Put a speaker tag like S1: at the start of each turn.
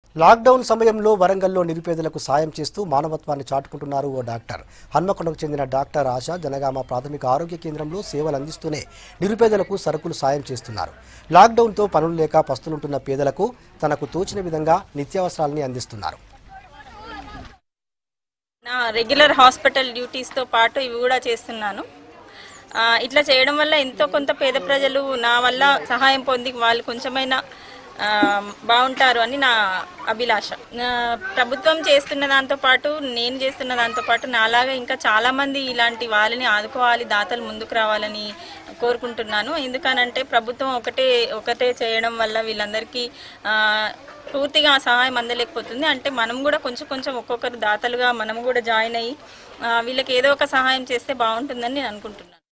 S1: lockdown సమయంలో వరంగల్లో నిరుపేదలకు సాయం చేస్తూ మానవత్వాన్ని చాటుకుంటున్నారు ఓ డాక్టర్ హన్మకొండకు చెందిన డాక్టర్ ఆశ జనగామ ప్రాథమిక ఆరోగ్య కేంద్రంలో సేవలు అందిస్తూనే నిరుపేదలకు సరుకులు సాయం చేస్తున్నారు లాక్డౌన్తో పనులు లేక పస్తులుంటున్న పేదలకు తనకు తోచిన విధంగా నిత్యావసరాలని అందిస్తున్నారు
S2: నా రెగ్యులర్ హాస్పిటల్ డ్యూటీస్తో పాటు ఇవి కూడా చేస్తున్నాను ఆ, ఇట్లా చేయడం వల్ల ఎంతో కొంత పేద ప్రజలు నా వల్ల సహాయం పొంది వాళ్ళు కొంచెమైనా ఆ, బాగుంటారు అని నా అభిలాష ఆ, ప్రభుత్వం చేస్తున్న దాంతో పాటు నేను చేస్తున్న దాంతో పాటు నాలాగా ఇంకా చాలామంది ఇలాంటి వాళ్ళని ఆదుకోవాలి దాతలు ముందుకు రావాలని కోరుకుంటున్నాను ఎందుకనంటే ప్రభుత్వం ఒకటే ఒకటే చేయడం వల్ల వీళ్ళందరికీ ఆ, పూర్తిగా ఆ సహాయం అందలేకపోతుంది అంటే మనం కూడా కొంచెం కొంచెం ఒక్కొక్కరు దాతలుగా మనం కూడా జాయిన్ అయ్యి ఆ, వీళ్ళకి ఏదో ఒక సహాయం చేస్తే బాగుంటుందని నేను అనుకుంటున్నాను